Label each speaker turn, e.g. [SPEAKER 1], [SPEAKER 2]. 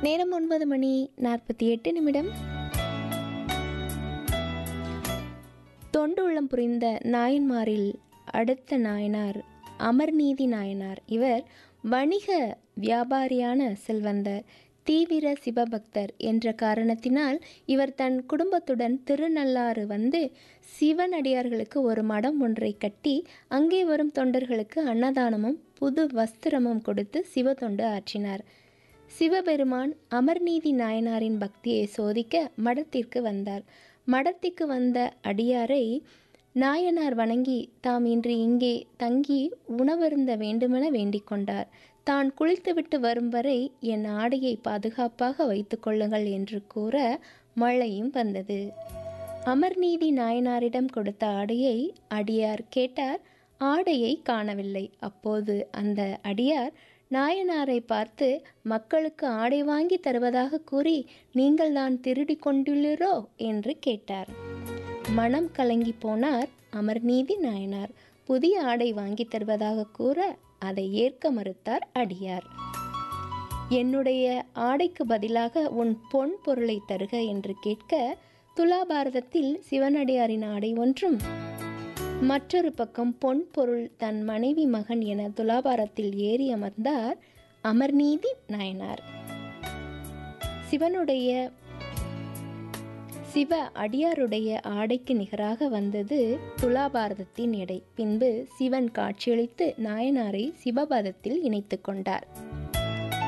[SPEAKER 1] நேரம் ஒன்பது மணி நாற்பத்தி எட்டு நிமிடம் தொண்டுள்ளம் புரிந்த நாயன்மாரில் அடுத்த நாயனார் அமர்நீதி நாயனார் இவர் வணிக வியாபாரியான செல்வந்தர் தீவிர சிவபக்தர் என்ற காரணத்தினால் இவர் தன் குடும்பத்துடன் திருநள்ளாறு வந்து சிவனடியார்களுக்கு ஒரு மடம் ஒன்றை கட்டி அங்கே வரும் தொண்டர்களுக்கு அன்னதானமும் புது வஸ்திரமும் கொடுத்து சிவத்தொண்டு ஆற்றினார் சிவபெருமான் அமர்நீதி நாயனாரின் பக்தியை சோதிக்க மடத்திற்கு வந்தார் மடத்திற்கு வந்த அடியாரை நாயனார் வணங்கி தாம் இன்று இங்கே தங்கி உணவருந்த வேண்டுமென வேண்டிக் கொண்டார் தான் குளித்துவிட்டு வரும் வரை என் ஆடையை பாதுகாப்பாக வைத்துக் கொள்ளுங்கள் என்று கூற மழையும் வந்தது அமர்நீதி நாயனாரிடம் கொடுத்த ஆடையை அடியார் கேட்டார் ஆடையை காணவில்லை அப்போது அந்த அடியார் நாயனாரை பார்த்து மக்களுக்கு ஆடை வாங்கி தருவதாக கூறி நீங்கள் தான் திருடி கொண்டுள்ளீரோ என்று கேட்டார் மனம் கலங்கி போனார் அமர்நீதி நாயனார் புதிய ஆடை வாங்கி தருவதாக கூற அதை ஏற்க மறுத்தார் அடியார் என்னுடைய ஆடைக்கு பதிலாக உன் பொன் பொருளை தருக என்று கேட்க துலாபாரதத்தில் சிவனடியாரின் ஆடை ஒன்றும் மற்றொரு பக்கம் பொன் பொருள் தன் மனைவி மகன் என துலாபாரத்தில் ஏறி அமர்ந்தார் அமர்நீதி நாயனார் சிவனுடைய சிவ அடியாருடைய ஆடைக்கு நிகராக வந்தது துலாபாரதத்தின் எடை பின்பு சிவன் காட்சியளித்து நாயனாரை சிவபாதத்தில் இணைத்து கொண்டார்